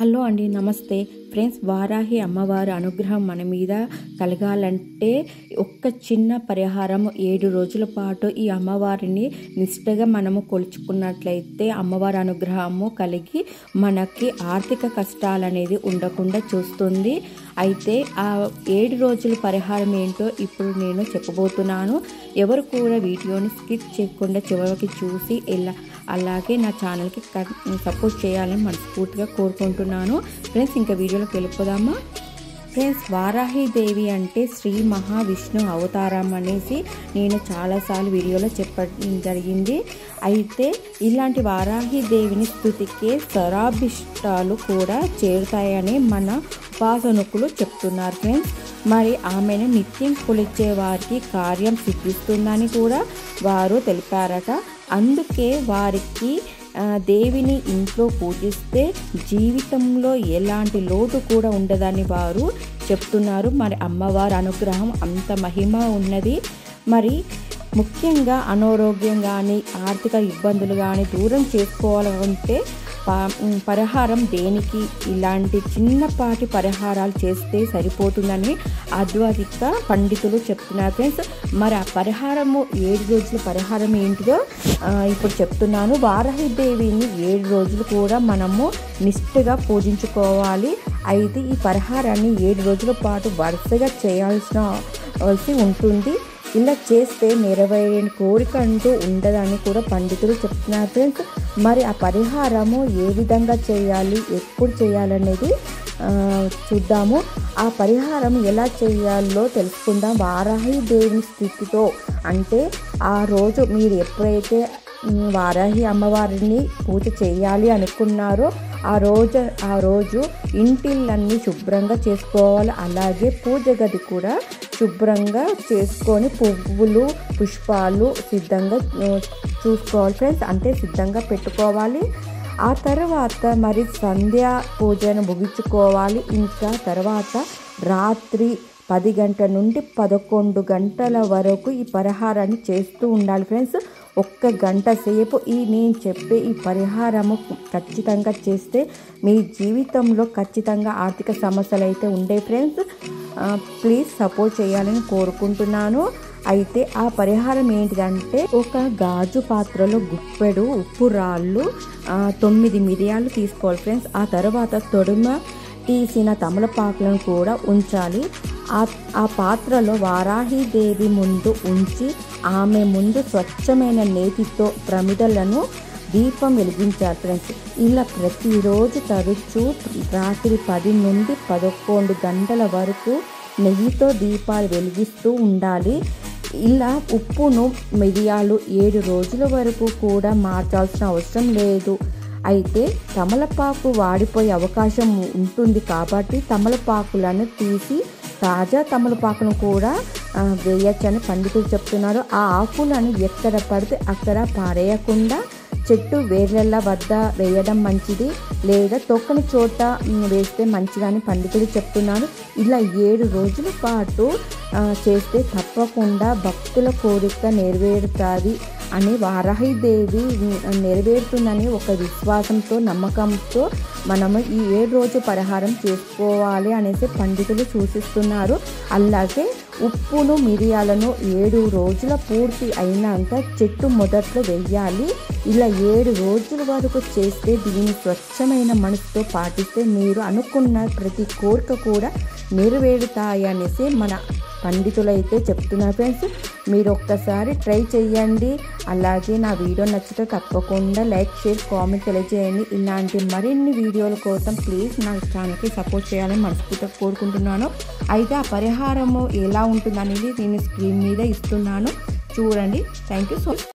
hello అండి నమస్తే friends Varahi అమ్మవారి అనుగ్రహం మన మీద కలగాలంటే ఒక్క చిన్న పరిహారం ఏడు రోజుల పాటు ఈ అమ్మవారిని నిష్ఠగా మనము కొలుచుకున్నట్లయితే అమ్మవారి అనుగ్రహము కలిగి మనకి ఆర్థిక కష్టాలు అనేది ఉండకుండా చూస్తుంది అయితే ఆ ఏడు రోజుల పరిహారం ఏంటో ఇప్పుడు నేను చెప్పబోతున్నాను ఎవరు కూడా వీడియోని స్కిప్ చేయకుండా చివరికి చూసి ఎలా అలాగే నా ఛానల్కి సపోర్ట్ చేయాలని మనస్ఫూర్తిగా కోరుకుంటున్నాను ఫ్రెండ్స్ ఇంకా వీడియోలోకి వెళ్ళిపోదామా ఫ్రెండ్స్ వారాహిదేవి అంటే శ్రీ మహావిష్ణు అవతారం అనేసి నేను చాలాసార్లు వీడియోలో చెప్పడం జరిగింది అయితే ఇలాంటి వారాహిదేవిని స్థుతికే స్వరాభిష్టాలు కూడా చేరుతాయని మన ఉపాసనకులు చెప్తున్నారు ఫ్రెండ్స్ మరి ఆమెను నిత్యం కొలిచే వారికి కార్యం సిద్ధిస్తుందని కూడా వారు తెలిపారట అందుకే వారికి దేవిని ఇంట్లో పూజిస్తే జీవితంలో ఎలాంటి లోటు కూడా ఉండదని వారు చెప్తున్నారు మరి అమ్మవారి అనుగ్రహం అంత మహిమ ఉన్నది మరి ముఖ్యంగా అనారోగ్యం కానీ ఆర్థిక ఇబ్బందులు కానీ దూరం చేసుకోవాలంటే పరిహారం దేనికి ఇలాంటి చిన్నపాటి పరిహారాలు చేస్తే సరిపోతుందని అద్వైత పండితులు చెప్తున్నారు ఫ్రెండ్స్ మరి ఆ పరిహారము ఏడు రోజుల పరిహారం ఏంటిదో ఇప్పుడు చెప్తున్నాను వారాహిదేవిని ఏడు రోజులు కూడా మనము నిష్ఠగా పూజించుకోవాలి అయితే ఈ పరిహారాన్ని ఏడు రోజుల పాటు వరుసగా చేయాల్సిన ఉంటుంది ఇలా చేస్తే నెరవేరిన కోరిక అంటూ ఉండదని కూడా పండితులు చెప్తున్నారు ఫ్రెండ్స్ మరి ఆ పరిహారము ఏ విధంగా చేయాలి ఎప్పుడు చేయాలనేది చూద్దాము ఆ పరిహారం ఎలా చేయాలో తెలుసుకుందాం వారాహి దేవుని స్థితితో అంటే ఆ రోజు మీరు ఎప్పుడైతే వారాహి అమ్మవారిని పూజ చేయాలి అనుకున్నారో ఆ రోజు ఆ రోజు ఇంటిళ్ళన్నీ శుభ్రంగా చేసుకోవాలి అలాగే పూజ గది కూడా శుభ్రంగా చేసుకొని పువ్వులు పుష్పాలు సిద్ధంగా చూసుకోవాలి ఫ్రెండ్స్ అంటే సిద్ధంగా పెట్టుకోవాలి ఆ తర్వాత మరి సంధ్యా పూజను ముగించుకోవాలి ఇంకా తర్వాత రాత్రి పది గంటల నుండి పదకొండు గంటల వరకు ఈ పరిహారాన్ని చేస్తూ ఉండాలి ఫ్రెండ్స్ ఒక్క గంట సేపు ఈ నేను చెప్పే ఈ పరిహారము ఖచ్చితంగా చేస్తే మీ జీవితంలో ఖచ్చితంగా ఆర్థిక సమస్యలు అయితే ఉండే ఫ్రెండ్స్ ప్లీజ్ సపోర్ట్ చేయాలని కోరుకుంటున్నాను అయితే ఆ పరిహారం ఏంటిదంటే ఒక గాజు పాత్రలో గుప్పెడు ఉప్పు రాళ్ళు తొమ్మిది మిరియాలు తీసుకోవాలి ఫ్రెండ్స్ ఆ తర్వాత తొడుమ తీసిన తమలపాకులను కూడా ఉంచాలి ఆ ఆ పాత్రలో వారాహిదేవి ముందు ఉంచి ఆమె ముందు స్వచ్ఛమైన నేతితో ప్రమిదలను దీపం వెలిగించాలి ఫ్రెండ్స్ ఇలా ప్రతిరోజు తరచూ రాత్రి పది నుండి పదకొండు గంటల వరకు నెయ్యితో దీపాలు వెలిగిస్తూ ఉండాలి ఇలా ఉప్పును మిరియాలు ఏడు రోజుల వరకు కూడా మార్చాల్సిన అవసరం లేదు అయితే తమలపాకు వాడిపోయే అవకాశం ఉంటుంది కాబట్టి తమలపాకులను తీసి తాజా తమలపాకును కూడా వేయచ్చని పండితులు చెప్తున్నారు ఆ ఆకులను ఎక్కడ పడితే అక్కడ పారేయకుండా చెట్టు వేర్లల వద్ద వేయడం మంచిది లేదా తొక్కని చోట వేస్తే మంచిదని పండితులు చెప్తున్నారు ఇలా ఏడు రోజుల పాటు చేస్తే తప్పకుండా భక్తుల కోరిక నెరవేరుతుంది అని వారాహిదేవి నెరవేరుతుందని ఒక విశ్వాసంతో నమ్మకంతో మనము ఈ ఏడు రోజు పరిహారం చేసుకోవాలి అనేసి పండితులు సూచిస్తున్నారు అలాగే ఉప్పును మిరియాలను ఏడు రోజుల పూర్తి అయినాక చెట్టు మొదట్లో వెయ్యాలి ఇలా ఏడు రోజుల వరకు చేస్తే దీన్ని స్వచ్ఛమైన మనసుతో పాటిస్తే మీరు అనుకున్న ప్రతి కోరిక కూడా నెరవేరుతాయి అనేసి మన పండితులైతే చెప్తున్నారు ఫ్రెండ్స్ మీరు ఒక్కసారి ట్రై చేయండి అలాగే నా వీడియో నచ్చితే తప్పకుండా లైక్ షేర్ కామెంట్ తెలియజేయండి ఇలాంటి మరిన్ని వీడియోల కోసం ప్లీజ్ నా ఛానల్కి సపోర్ట్ చేయాలని మనస్ఫూర్తిగా కోరుకుంటున్నాను అయితే ఆ పరిహారము ఎలా ఉంటుందనేది నేను స్క్రీన్ మీద ఇస్తున్నాను చూడండి థ్యాంక్ యూ సో